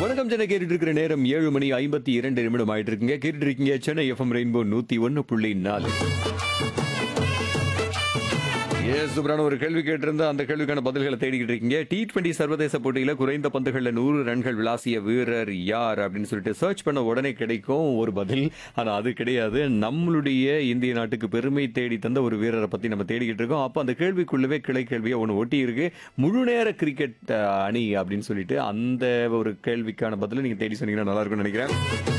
வணக்கம் சென்னை கேட்டுட்டு இருக்கிற நேரம் ஏழு மணி ஐம்பத்தி இரண்டு நிமிடம் ஆயிட்டு இருக்குங்க கேட்டுட்டு இருக்கீங்க சென்னை எஃப்எம் ரெயின்போ நூத்தி ஒன்னு புள்ளி நாலு ஏ சூப்பரான ஒரு கேள்வி கேட்டிருந்தா அந்த கேள்விக்கான பதில்களை தேடிக்கிட்டு இருக்கீங்க டி டுவெண்டி சர்வதேச போட்டியில குறைந்த பந்துகள்ல நூறு ரன்கள் விளாசிய வீரர் யார் அப்படின்னு சொல்லிட்டு சர்ச் பண்ண உடனே கிடைக்கும் ஒரு பதில் ஆனா அது கிடையாது நம்மளுடைய இந்திய நாட்டுக்கு பெருமை தேடி தந்த ஒரு வீரரை பத்தி நம்ம தேடிக்கிட்டு இருக்கோம் அப்போ அந்த கேள்விக்குள்ளவே கிளை கேள்வியா ஒன்று ஒட்டி இருக்கு முழு நேர கிரிக்கெட் அஹ், அணி அப்படின்னு சொல்லிட்டு அந்த ஒரு கேள்விக்கான பதிலை நீங்க தேடி சொன்னீங்கன்னா நல்லா இருக்கும்னு நினைக்கிறேன்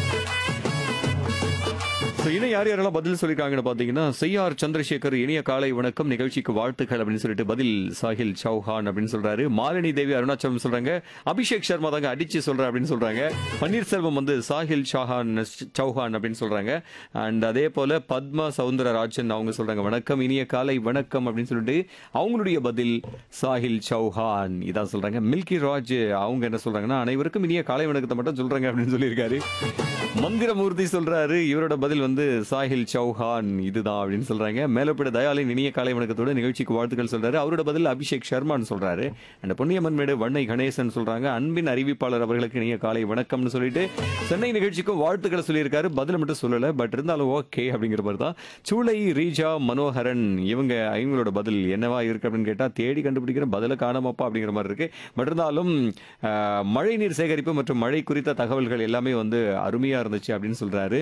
So, இன்னும் யார் யாரெல்லாம் பதில் சொல்லியிருக்காங்கன்னு பார்த்தீங்கன்னா செய்யார் சந்திரசேகர் இனிய காலை வணக்கம் நிகழ்ச்சிக்கு வாழ்த்துக்கள் அப்படின்னு சொல்லிட்டு பதில் சாஹில் சௌஹான் அப்படின்னு சொல்றாரு மாலினி தேவி அருணாச்சலம் சொல்றாங்க அபிஷேக் சர்மா தாங்க அடிச்சு சொல்றேன் அப்படின்னு சொல்றாங்க பன்னீர்செல்வம் வந்து சாஹில் ஷாஹான் சௌஹான் அப்படின்னு சொல்றாங்க அண்ட் அதே போல பத்மா சவுந்தரராஜன் அவங்க சொல்றாங்க வணக்கம் இனிய காலை வணக்கம் அப்படின்னு சொல்லிட்டு அவங்களுடைய பதில் சாஹில் சௌஹான் இதான் சொல்றாங்க மில்கி ராஜ் அவங்க என்ன சொல்றாங்கன்னா அனைவருக்கும் இனிய காலை வணக்கத்தை மட்டும் சொல்றாங்க அப்படின்னு சொல்லியிருக்காரு மந்திரமூர்த்தி சொல்றாரு இவரோட பதில் வந்து சாஹில் சௌஹான் இதுதான் அப்படின்னு சொல்றாங்க மேலப்பட தயாலின் இனிய காலை வணக்கத்தோட நிகழ்ச்சிக்கு வாழ்த்துக்கள் சொல்றாரு அவரோட பதில் அபிஷேக் சர்மான்னு சொல்றாரு அந்த பொன்னியம்மன் மேடு வண்ணை கணேசன் சொல்றாங்க அன்பின் அறிவிப்பாளர் அவர்களுக்கு இனிய காலை வணக்கம்னு சொல்லிட்டு சென்னை நிகழ்ச்சிக்கும் வாழ்த்துக்களை சொல்லியிருக்காரு பதில் மட்டும் சொல்லல பட் இருந்தாலும் ஓகே அப்படிங்கிற மாதிரி தான் சூளை ரீஜா மனோகரன் இவங்க இவங்களோட பதில் என்னவா இருக்கு அப்படின்னு கேட்டா தேடி கண்டுபிடிக்கிற பதில காணாமப்பா அப்படிங்கிற மாதிரி இருக்கு பட் இருந்தாலும் ஆஹ், மழை நீர் சேகரிப்பு மற்றும் மழை குறித்த தகவல்கள் எல்லாமே வந்து அருமையா இருந்துச்சு அப்படின்னு சொல்றாரு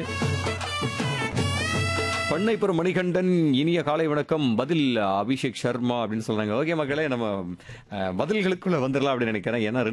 பண்ணைப்புறம் மணிகண்டன் இனிய காலை வணக்கம் பதில் அபிஷேக் சர்மா அப்படின்னு சொல்றாங்க ஓகே மக்களே நம்ம அஹ், பதில்களுக்குள்ள வந்துடலாம் அப்படின்னு நினைக்கிறேன் ஏன்னா